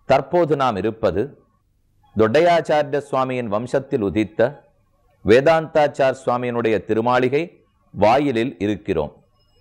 தற்போது நாம் இருப்பது தொட்டையாச்சாரிய சுவாமியின் வம்சத்தில் உதித்த வேதாந்தாச்சார் சுவாமியினுடைய திருமாளிகை வாயிலில் இருக்கிறோம்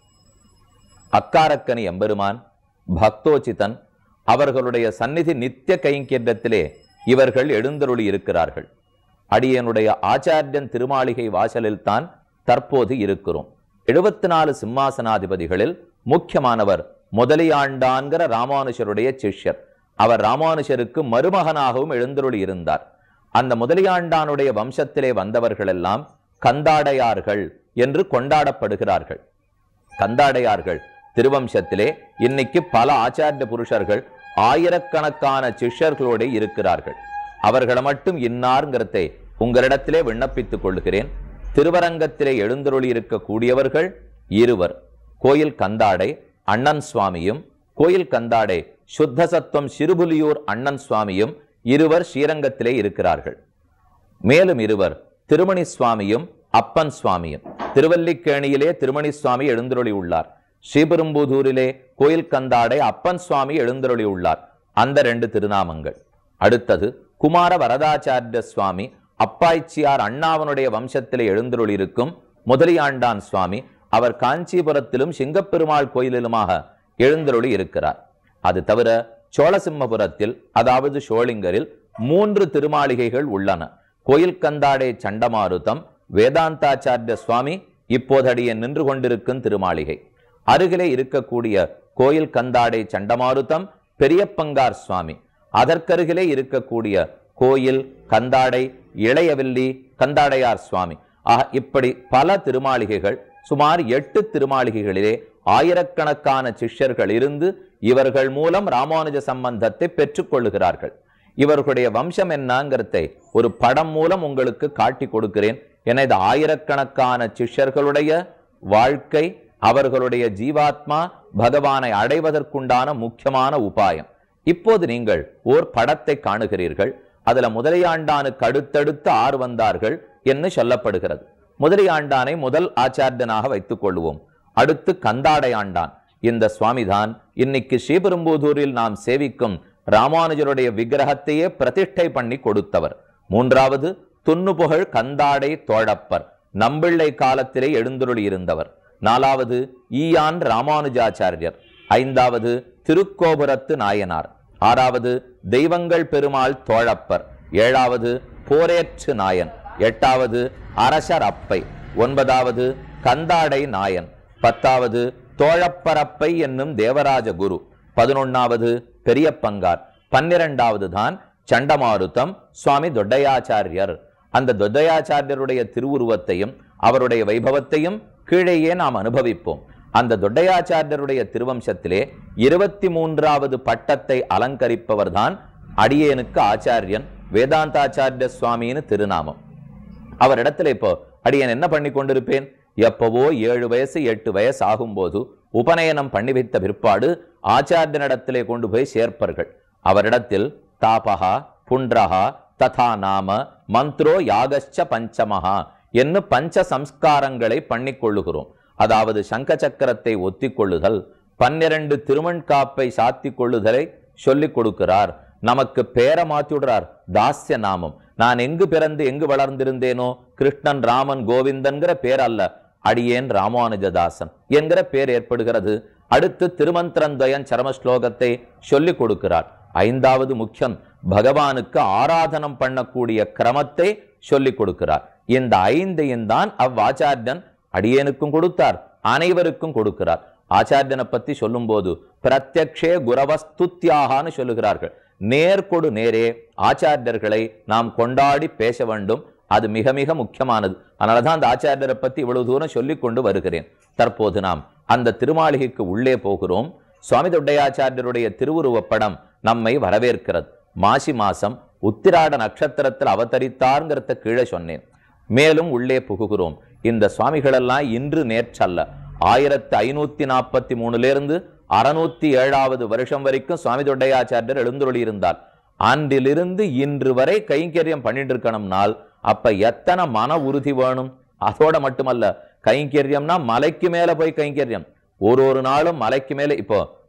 அக்காரக்கனி எம்பெருமான் பக்தோச்சிதன் அவர்களுடைய சந்நிதி நித்திய கைங்கரியத்திலே இவர்கள் எழுந்தருளி இருக்கிறார்கள் அடியனுடைய ஆச்சாரியன் திருமாளிகை வாசலில் தான் தற்போது இருக்கிறோம் எழுபத்தி நாலு சிம்மாசனாதிபதிகளில் முக்கியமானவர் முதலியாண்டான்கிற ராமானுஷருடைய சிஷ்யர் அவர் ராமானுஷருக்கு மருமகனாகவும் எழுந்தருளி இருந்தார் அந்த முதலியாண்டானுடைய வம்சத்திலே வந்தவர்களெல்லாம் கந்தாடையார்கள் என்று கொண்டாடப்படுகிறார்கள் கந்தாடையார்கள் திருவம்சத்திலே இன்னைக்கு பல ஆச்சாரிய புருஷர்கள் ஆயிரக்கணக்கான சிஷ்யர்களோடு இருக்கிறார்கள் அவர்களை மட்டும் இன்னார்ங்கிறதை உங்களிடத்திலே விண்ணப்பித்துக் கொள்கிறேன் திருவரங்கத்திலே எழுந்தருளி இருக்கக்கூடியவர்கள் இருவர் கோயில் கந்தாடை அண்ணன் சுவாமியும் கோயில் கந்தாடை சுத்த சத்துவம் சிறுபுலியூர் அண்ணன் சுவாமியும் இருவர் ஸ்ரீரங்கத்திலே இருக்கிறார்கள் மேலும் இருவர் திருமணி சுவாமியும் அப்பன் சுவாமியும் திருவல்லிக்கேணியிலே திருமணி சுவாமி எழுந்தருளி உள்ளார் ஸ்ரீபெரும்புதூரிலே கோயில் கந்தாடை அப்பன் சுவாமி எழுந்தருளி உள்ளார் அந்த ரெண்டு திருநாமங்கள் அடுத்தது குமார வரதாச்சாரிய சுவாமி அப்பாய்ச்சியார் அண்ணாவனுடைய வம்சத்திலே எழுந்தருளி இருக்கும் முதலியாண்டான் சுவாமி அவர் காஞ்சிபுரத்திலும் சிங்கப்பெருமாள் கோயிலிலுமாக எழுந்தருளி இருக்கிறார் அது தவிர சோழசிம்மபுரத்தில் அதாவது ஷோளிங்கரில் மூன்று திருமாளிகைகள் உள்ளன கோயில் கந்தாடே சண்டமாருதம் வேதாந்தாச்சாரிய சுவாமி இப்போதடிய நின்று கொண்டிருக்கும் திருமாளிகை அருகிலே இருக்கக்கூடிய கோயில் கந்தாடை சண்டமாருதம் பெரியப்பங்கார் சுவாமி அதற்கருகிலே இருக்கக்கூடிய கோயில் கந்தாடை இளையவில்லி கந்தாடையார் சுவாமி ஆக இப்படி பல திருமாளிகைகள் சுமார் எட்டு திருமாளிகைகளிலே ஆயிரக்கணக்கான சிஷ்யர்கள் இருந்து இவர்கள் மூலம் ராமானுஜ சம்பந்தத்தை பெற்றுக்கொள்ளுகிறார்கள் இவர்களுடைய வம்சம் என்னங்கிறதை ஒரு படம் மூலம் உங்களுக்கு காட்டி கொடுக்கிறேன் என இது ஆயிரக்கணக்கான சிஷ்யர்களுடைய வாழ்க்கை அவர்களுடைய ஜீவாத்மா பகவானை அடைவதற்குண்டான முக்கியமான உபாயம் இப்போது நீங்கள் ஓர் படத்தை காணுகிறீர்கள் அதுல முதலியாண்டானுக்கு அடுத்தடுத்து ஆறு வந்தார்கள் என்று சொல்லப்படுகிறது முதலியாண்டானை முதல் ஆச்சாரியனாக வைத்துக் கொள்வோம் அடுத்து கந்தாடையாண்டான் இந்த சுவாமிதான் இன்னைக்கு ஸ்ரீபெரும்புதூரில் நாம் சேவிக்கும் ராமானுஜருடைய விக்கிரகத்தையே பிரதிஷ்டை பண்ணி கொடுத்தவர் மூன்றாவது துன்னுபுகழ் கந்தாடை தோழப்பர் நம்பிள்ளை காலத்திலே எழுந்துருளி இருந்தவர் நாலாவது ஈயான் ராமானுஜாச்சாரியர் ஐந்தாவது திருக்கோபுரத்து நாயனார் ஆறாவது தெய்வங்கள் பெருமாள் தோழப்பர் ஏழாவது போரேற்று நாயன் எட்டாவது அரசர் அப்பை ஒன்பதாவது கந்தாடை நாயன் பத்தாவது தோழப்பரப்பை என்னும் தேவராஜ குரு பதினொன்னாவது பெரியப்பங்கார் பன்னிரண்டாவது தான் சண்டமாருத்தம் சுவாமி தொட்டையாச்சாரியர் அந்த தொட்டையாச்சாரியருடைய திருவுருவத்தையும் அவருடைய வைபவத்தையும் கீழேயே நாம் அனுபவிப்போம் அந்த தொட்டையாச்சாரியருடைய திருவம்சத்திலே இருபத்தி மூன்றாவது பட்டத்தை அலங்கரிப்பவர்தான் அடியேனுக்கு ஆச்சாரியன் வேதாந்தாச்சாரிய சுவாமின்னு திருநாமம் அவரிடத்துல இப்போ அடியன் என்ன பண்ணி கொண்டிருப்பேன் எப்பவோ ஏழு வயசு எட்டு வயசு ஆகும்போது உபநயனம் பண்ணி வைத்த பிற்பாடு ஆச்சாரியனிடத்திலே கொண்டு போய் சேர்ப்பர்கள் அவரிடத்தில் தாபகா புன்றகா ததா நாம மந்த்ரோ யாகச்ச பஞ்சமகா என்று பஞ்ச சம்ஸ்காரங்களை பண்ணிக் கொள்ளுகிறோம் அதாவது சங்க சக்கரத்தை ஒத்திக் கொள்ளுதல் பன்னிரண்டு திருமண் காப்பை சாத்திக் கொள்ளுதலை சொல்லிக் கொடுக்கிறார் நமக்கு பேரை மாத்திடுறார் தாஸ்ய நாமம் நான் எங்கு பிறந்து எங்கு வளர்ந்திருந்தேனோ கிருஷ்ணன் ராமன் கோவிந்தன்கிற பேர் அல்ல அடியேன் ராமானுஜதாசன் என்கிற பேர் ஏற்படுகிறது அடுத்து திருமந்திரந்தயன் சரம ஸ்லோகத்தை சொல்லிக் கொடுக்கிறார் ஐந்தாவது முக்கியம் பகவானுக்கு ஆராதனம் பண்ணக்கூடிய கிரமத்தை சொல்லிக் கொடுக்கிறார் இந்த ஐந்தையும் தான் அவ்வாச்சாரியன் அடியேனுக்கும் கொடுத்தார் அனைவருக்கும் கொடுக்கிறார் ஆச்சாரியனை பத்தி சொல்லும்போது பிரத்யக்ஷே குரவஸ்துத்யாகான்னு சொல்லுகிறார்கள் நேர்கொடு நேரே ஆச்சாரியர்களை நாம் கொண்டாடி பேச வேண்டும் அது மிக மிக முக்கியமானது அதனால தான் அந்த ஆச்சாரியரை பத்தி இவ்வளவு தூரம் சொல்லிக் கொண்டு வருகிறேன் தற்போது நாம் அந்த திருமாளிகைக்கு உள்ளே போகிறோம் சுவாமி தொண்டையாச்சாரியருடைய திருவுருவப் படம் நம்மை வரவேற்கிறது மாசி மாசம் உத்திராட நட்சத்திரத்தில் அவதரித்தார்ங்கிறத கீழே சொன்னேன் மேலும் உள்ளே புகுகிறோம் இந்த சுவாமிகளெல்லாம் இன்று நேற்றல்ல ஆயிரத்தி ஐநூத்தி நாற்பத்தி மூணுலேருந்து அறுநூத்தி ஏழாவது வருஷம் வரைக்கும் சுவாமி தொண்டையாச்சாரியர் எழுந்துருளி இருந்தார் அன்றிலிருந்து இன்று வரை கைங்கரியம் பண்ணிட்டு இருக்கணும்னால் அப்ப எத்தனை மன உறுதி வேணும் அதோட மட்டுமல்ல கைங்கரியம்னா மலைக்கு மேல போய் கைங்கரியம் ஒரு ஒரு நாளும் மலைக்கு மேல இப்போ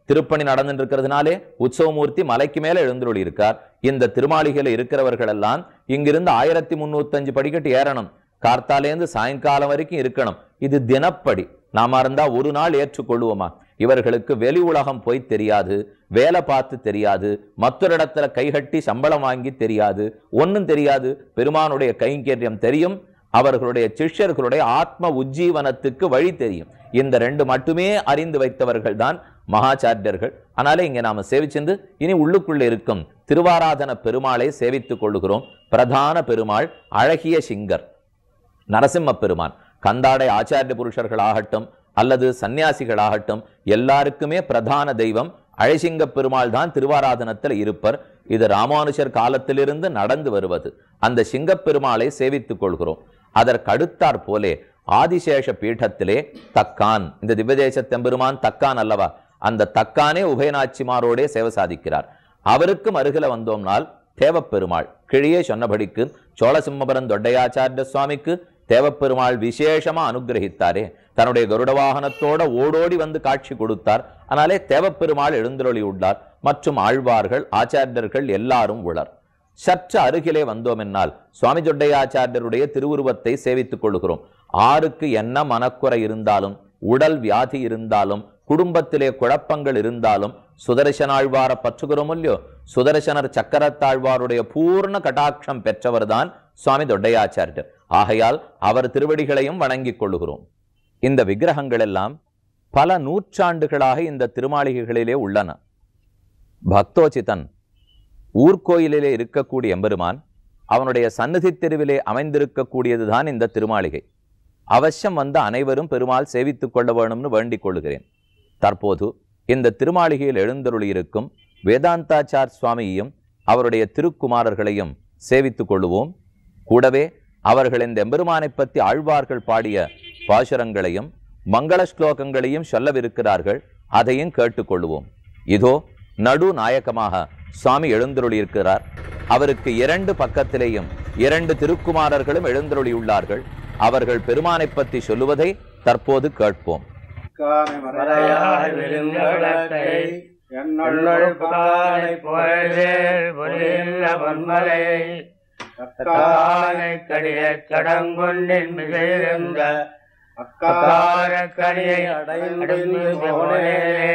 திருப்பணி நடந்துட்டு இருக்கிறதுனாலே உற்சவமூர்த்தி மலைக்கு மேல எழுந்துள்ளி இருக்கார் இந்த திருமாளிகையில இருக்கிறவர்கள் எல்லாம் இங்கிருந்து ஆயிரத்தி முன்னூத்தஞ்சு படிக்கட்டு ஏறணும் கார்த்தாலேந்து சாயங்காலம் வரைக்கும் இருக்கணும் இது தினப்படி நாம இருந்தா ஒரு நாள் ஏற்றுக்கொள்வோமா இவர்களுக்கு வெளி உலகம் போய் தெரியாது வேலை பார்த்து தெரியாது மற்றொரு இடத்துல கைகட்டி சம்பளம் வாங்கி தெரியாது ஒண்ணும் தெரியாது பெருமானுடைய கைங்கரியம் தெரியும் அவர்களுடைய சிஷ்யர்களுடைய ஆத்ம உஜ்ஜீவனத்துக்கு வழி தெரியும் இந்த ரெண்டு மட்டுமே அறிந்து வைத்தவர்கள் தான் மகாச்சாரியர்கள் ஆனாலே இங்க நாம சேவிச்சிருந்து இனி உள்ளுக்குள்ள இருக்கும் திருவாராதன பெருமாளை சேவித்துக் கொள்ளுகிறோம் பிரதான பெருமாள் அழகிய சிங்கர் நரசிம்ம பெருமான் கந்தாடை ஆச்சாரிய புருஷர்கள் ஆகட்டும் அல்லது சந்நியாசிகளாகட்டும் எல்லாருக்குமே பிரதான தெய்வம் அழசிங்க பெருமாள் தான் திருவாராதனத்தில் இருப்பர் இது ராமானுஜர் காலத்திலிருந்து நடந்து வருவது அந்த சிங்கப் பெருமாளை சேவித்துக் கொள்கிறோம் அதற்கு அடுத்தாற் போலே ஆதிசேஷ பீഠத்திலே தக்கான் இந்த திவ்யதேச தெம்பெருமான் தக்கான் அல்லவா அந்த தக்கானே உபயநாச்சிமாரோடே சேவை சாதிக்கிறார் அவருக்கும் அருகில வந்தோம்னால் தேவப்பெருமாள் கிழியே சொன்னபடிக்கு சோழசிம்மபுரம் தொண்டையாச்சாரிய சுவாமிக்கு தேவப்பெருமாள் விசேஷமா அனுகிரகித்தாரே தன்னுடைய கருட வாகனத்தோட ஓடோடி வந்து காட்சி கொடுத்தார் ஆனாலே தேவப்பெருமாள் எழுந்தருளி உள்ளார் மற்றும் ஆழ்வார்கள் ஆச்சாரியர்கள் எல்லாரும் உளர் சற்று அருகிலே வந்தோம் என்னால் சுவாமி ஜொட்டையாச்சாரியருடைய திருவுருவத்தை சேவித்துக் கொள்கிறோம் ஆருக்கு என்ன மனக்குறை இருந்தாலும் உடல் வியாதி இருந்தாலும் குடும்பத்திலே குழப்பங்கள் இருந்தாலும் சுதர்சனாழ்வார பற்றுகிறோம் இல்லையோ சுதர்சனர் சக்கரத்தாழ்வாருடைய பூர்ண கட்டாட்சம் பெற்றவர்தான் சுவாமி தொண்டையாச்சாரியர் ஆகையால் அவர் திருவடிகளையும் வணங்கிக் கொள்ளுகிறோம் இந்த விக்கிரகங்கள் எல்லாம் பல நூற்றாண்டுகளாக இந்த திருமாளிகைகளிலே உள்ளன பக்தோச்சிதன் ஊர்கோயிலிலே இருக்கக்கூடிய எம்பெருமான் அவனுடைய சந்நிதி தெருவிலே அமைந்திருக்கக்கூடியதுதான் இந்த திருமாளிகை அவசியம் வந்த அனைவரும் பெருமாள் சேவித்துக் கொள்ள வேணும்னு வேண்டிக் கொள்ளுகிறேன் தற்போது இந்த திருமாளிகையில் எழுந்தருளியிருக்கும் வேதாந்தாச்சார் சுவாமியையும் அவருடைய திருக்குமாரர்களையும் சேவித்துக் கொள்ளுவோம் கூடவே அவர்கள் இந்த எம்பெருமானை பற்றி ஆழ்வார்கள் பாடிய பாசுரங்களையும் மங்கள ஸ்லோகங்களையும் சொல்லவிருக்கிறார்கள் அதையும் கேட்டுக்கொள்ளுவோம் இதோ நடு நாயகமாக சுவாமி எழுந்தருளியிருக்கிறார் அவருக்கு இரண்டு பக்கத்திலேயும் இரண்டு திருக்குமாரர்களும் எழுந்தருளியுள்ளார்கள் அவர்கள் பெருமானை பற்றி சொல்லுவதை தற்போது கேட்போம் மறையாய் விழுந்தளத்தை என்னுள் புகாரை புகழ்வேல் புரிந்த வன்மலை அக்காலை கடிய கடங்கொண்டின் மிகையிருந்த அக்கார கடியை அடைந்து போனேனே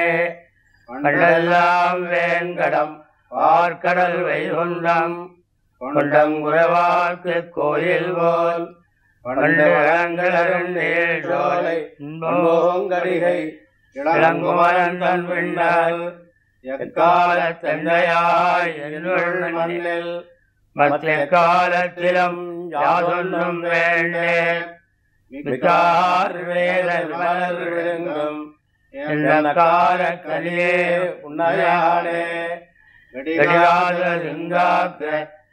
கண்டெல்லாம் வேங்கடம் பார்க்கடல் வைகுண்டம் கொண்டங்குறவாக்கு கோயில் போல் பண்டு வளங்களருள் நீள் சோலை இன்போங்கடிகை இளங்குமரன் தன் விண்ணால் எக்கால தந்தையாய் என்னுள் மண்ணில் மற்ற காலத்திலும் யாதொன்றும் வேண்டேன் மிக்கார் வேத விமலர் விழுங்கும் என்ற கால கலியே உன்னையானே கடியாத லிங்காக்க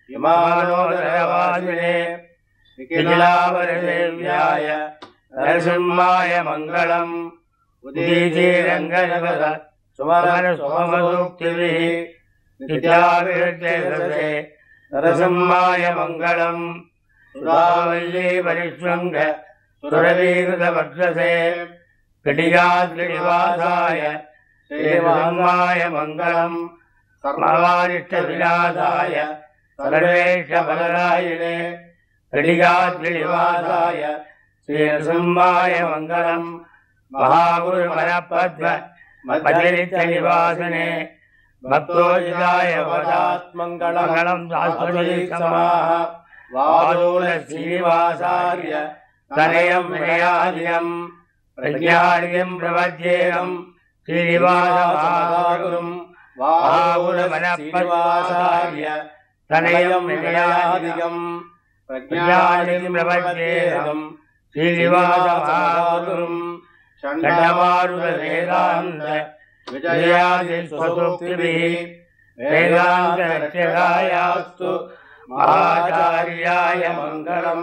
இமானோதரவாசினே நிகிலாவரதேவ்யாய நரசிம்மாய மங்களம் உதீஜீரங்கநகர சுமர சுமசூக்திபிः நித்யாவிருத்தே நரசிம்மாய மங்களம் சுதாவல்லி பரிஷ்வங்க சுரவீகிருத வக்ஷசே கடியாத்ரிவாசாய ஸ்ரீவாங்மாய மங்களம் சர்மவாரிஷ்ட விநாசாய சர்வேஷ பலராயினே கடிகாத்ரிவாசாய ஸ்ரீநரசிம்மாய மங்களம் மகாகுரு மனப்பத்ம மதிரித்த நிவாசனே பக்தோஜிதாய வதாத்மங்களம் சாஸ்வதி சமாஹ வாதூல ஸ்ரீனிவாசாரிய தனயம் வினயாதியம் பிரஜாரியம் பிரபத்யேகம் ஸ்ரீனிவாசமாகுரும் வாகுல மனப்பத்மாசாரிய தனயம் வினயாதிகம் பிரஜாரியம் பிரபத்யேகம் ஸ்ரீனிவாசமாகுரும் சண்டமாருத வேதாந்த விஜயாதி ஸ்வசூக்திபிः வேதாந்த ரட்சகாயாஸ்து மகாச்சாரியாய மங்களம்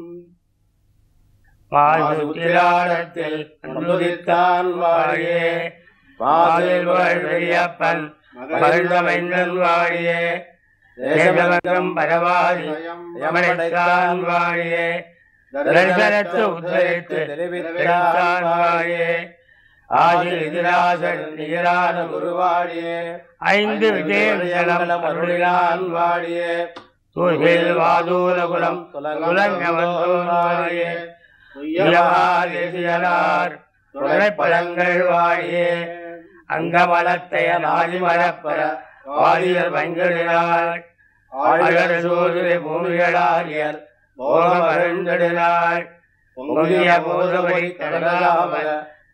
மாசுத்திராடத்தில் அனுதித்தான் வாழியே வாதில் வாழ் பெரியப்பன் மகிழ்ந்தமைந்தன் வாழியே தேசமகம் பரவாதி யமனைத்தான் வாழியே தரிசனத்து உத்தரித்து தெரிவித்தான் வாழியே ஆதி எதிராசன் நிகரான குருவாடியே ஐந்து விஜயங்களும் அருளினான் வாடியே தூய்மையில் வாதூர குலம் குலங்கவந்தோடியே தேசியனார் துணைப்பழங்கள் வாடியே அங்கமலத்தைய நாதி மலப்பர வாதியர் பங்கினாள் ஆழ்கர் சூரிய பூமிகளாரியர் போகமருந்தினாள் பொங்கிய போதபடி கடலாமல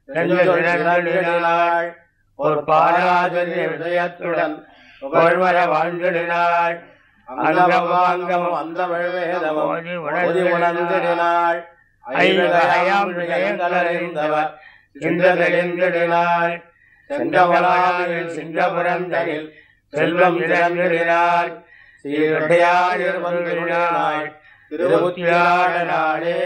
நெஞ்சொழினாள் ஒரு பாராஜரிய விஜயத்துடன் புகழ்வர வாழ்ந்திடினாள் அங்கமாங்கமும் அந்த வேதமும் ஓதி உணர்ந்திடினாள் ஐவகையாம் விஜயங்களறிந்தவர் சிந்ததெளிந்திடினாள் சென்றவளாவில் சிங்கபுரந்தனில் செல்வம் இழந்திடினாள் சீரடையார் வந்திருந்தாள் திருமுத்தியாட நாளே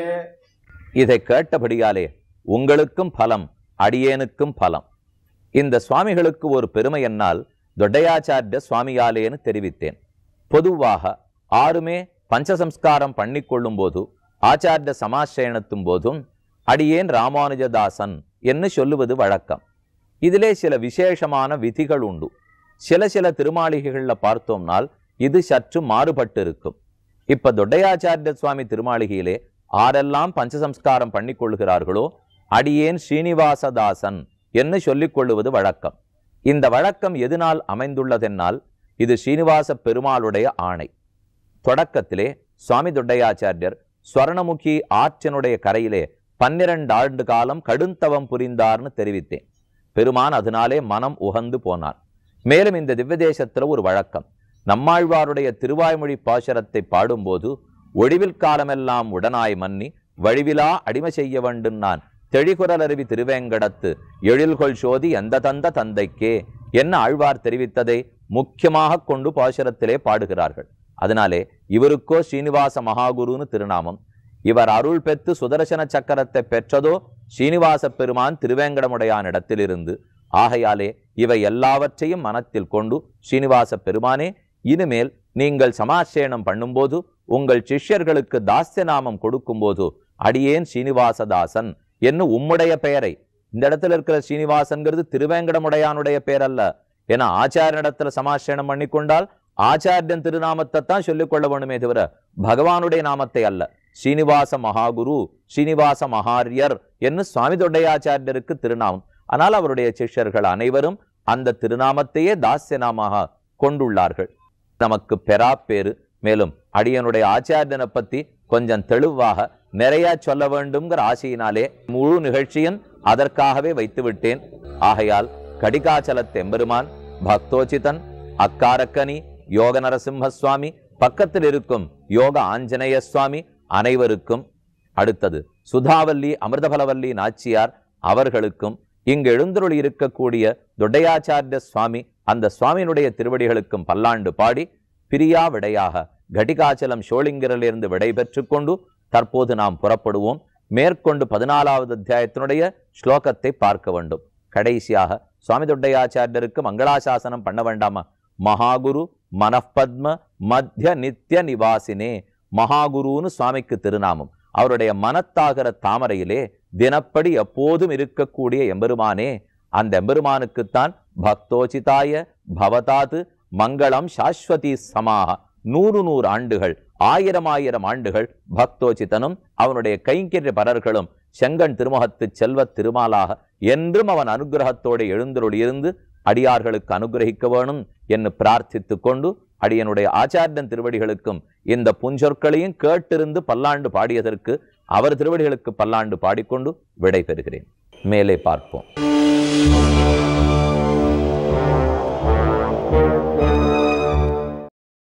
இதை கேட்டபடியாலே உங்களுக்கும் பலம் அடியேனுக்கும் பலம் இந்த சுவாமிகளுக்கு ஒரு பெருமை என்னால் தொட்டையாச்சாரிய சுவாமியாலேன்னு தெரிவித்தேன் பொதுவாக ஆறுமே பஞ்சசம்ஸ்காரம் பண்ணிக்கொள்ளும் போது ஆச்சாரிய சமாசயனத்தும் போதும் அடியேன் ராமானுஜதாசன் என்று சொல்லுவது வழக்கம் இதிலே சில விசேஷமான விதிகள் உண்டு சில சில திருமாளிகைகளில் பார்த்தோம்னால் இது சற்று மாறுபட்டு இருக்கும் இப்ப தொட்டையாச்சாரிய சுவாமி திருமாளிகையிலே ஆரெல்லாம் பஞ்சசம்ஸ்காரம் பண்ணிக் கொள்கிறார்களோ அடியேன் ஸ்ரீனிவாசதாசன் என்று சொல்லிக் கொள்ளுவது வழக்கம் இந்த வழக்கம் எதனால் அமைந்துள்ளதென்னால் இது ஸ்ரீனிவாச பெருமாளுடைய ஆணை தொடக்கத்திலே சுவாமி தொட்டையாச்சாரியர் ஸ்வர்ணமுகி ஆற்றினுடைய கரையிலே பன்னிரண்டு ஆண்டு காலம் கடுந்தவம் புரிந்தார்னு தெரிவித்தேன் பெருமான் அதனாலே மனம் உகந்து போனார் மேலும் இந்த திவ்ய தேசத்துல ஒரு வழக்கம் நம்மாழ்வாருடைய திருவாய்மொழி பாசுரத்தை பாடும்போது ஒழிவில் காலமெல்லாம் உடனாய் மன்னி வழிவிலா அடிமை செய்ய வேண்டும் நான் தெழிகுரல் அருவி திருவேங்கடத்து எழில்கொள் சோதி எந்த தந்த தந்தைக்கே என்ன ஆழ்வார் தெரிவித்ததை முக்கியமாக கொண்டு பாசுரத்திலே பாடுகிறார்கள் அதனாலே இவருக்கோ ஸ்ரீனிவாச மகாகுருன்னு திருநாமம் இவர் அருள் பெற்று சுதர்சன சக்கரத்தை பெற்றதோ ஸ்ரீனிவாச பெருமான் திருவேங்கடமுடையான் இடத்திலிருந்து ஆகையாலே இவை எல்லாவற்றையும் மனத்தில் கொண்டு ஸ்ரீனிவாச பெருமானே இனிமேல் நீங்கள் சமாசேனம் பண்ணும்போது உங்கள் சிஷ்யர்களுக்கு தாஸ்ய நாமம் கொடுக்கும்போது அடியேன் ஸ்ரீனிவாசதாசன் என்று உம்முடைய பெயரை இந்த இடத்துல இருக்கிற ஸ்ரீனிவாசன்கிறது திருவேங்கடமுடையானுடைய பெயர் அல்ல ஏன்னா ஆச்சாரியனிடத்துல சமாசேனம் பண்ணி கொண்டால் ஆச்சாரியன் திருநாமத்தை தான் சொல்லிக்கொள்ள வேணுமே தவிர பகவானுடைய நாமத்தை அல்ல ஸ்ரீனிவாச மகாகுரு ஸ்ரீனிவாச மகாரியர் என்று சுவாமி தொண்டையாச்சாரியருக்கு திருநாமம் ஆனால் அவருடைய சிஷ்யர்கள் அனைவரும் அந்த திருநாமத்தையே தாஸ்ய நாமாக கொண்டுள்ளார்கள் நமக்கு பெறா பேரு மேலும் அடியனுடைய ஆச்சாரியனை பத்தி கொஞ்சம் தெளிவாக நிறைய சொல்ல வேண்டும்ங்கிற ஆசையினாலே முழு நிகழ்ச்சியும் அதற்காகவே வைத்து விட்டேன் ஆகையால் கடிகாச்சலத் எம்பெருமான் பக்தோச்சிதன் அக்காரக்கனி யோக நரசிம்ம சுவாமி பக்கத்தில் இருக்கும் யோக ஆஞ்சநேய சுவாமி அனைவருக்கும் அடுத்தது சுதாவல்லி அமிர்தபலவல்லி நாச்சியார் அவர்களுக்கும் இங்கு எழுந்தருளி இருக்கக்கூடிய தொட்டையாச்சாரிய சுவாமி அந்த சுவாமியினுடைய திருவடிகளுக்கும் பல்லாண்டு பாடி பிரியா விடையாக கடிகாச்சலம் ஷோலிங்கரிலிருந்து விடை பெற்றுக் கொண்டு தற்போது நாம் புறப்படுவோம் மேற்கொண்டு பதினாலாவது அத்தியாயத்தினுடைய ஸ்லோகத்தை பார்க்க வேண்டும் கடைசியாக சுவாமி தொட்டையாச்சாரியருக்கு மங்களாசாசனம் பண்ண வேண்டாமா மகாகுரு மனப்பத்ம மத்திய நித்திய நிவாசினே மகாகுருன்னு சுவாமிக்கு திருநாமம் அவருடைய மனத்தாகிற தாமரையிலே தினப்படி எப்போதும் இருக்கக்கூடிய எம்பெருமானே அந்த எம்பெருமானுக்குத்தான் பக்தோச்சிதாய பவதாது மங்களம் சாஸ்வதி சமாக நூறு நூறு ஆண்டுகள் ஆயிரம் ஆயிரம் ஆண்டுகள் பக்தோச்சிதனும் அவனுடைய கைங்கரிய பரர்களும் செங்கன் திருமுகத்து செல்வத் திருமாலாக என்றும் அவன் அனுகிரகத்தோடு எழுந்தருள் இருந்து அடியார்களுக்கு அனுகிரகிக்க வேணும் என்று பிரார்த்தித்துக் கொண்டு அடியனுடைய ஆச்சாரியன் திருவடிகளுக்கும் இந்த புஞ்சொற்களையும் கேட்டிருந்து பல்லாண்டு பாடியதற்கு அவர் திருவடிகளுக்கு பல்லாண்டு பாடிக்கொண்டு விடை பெறுகிறேன் மேலே பார்ப்போம்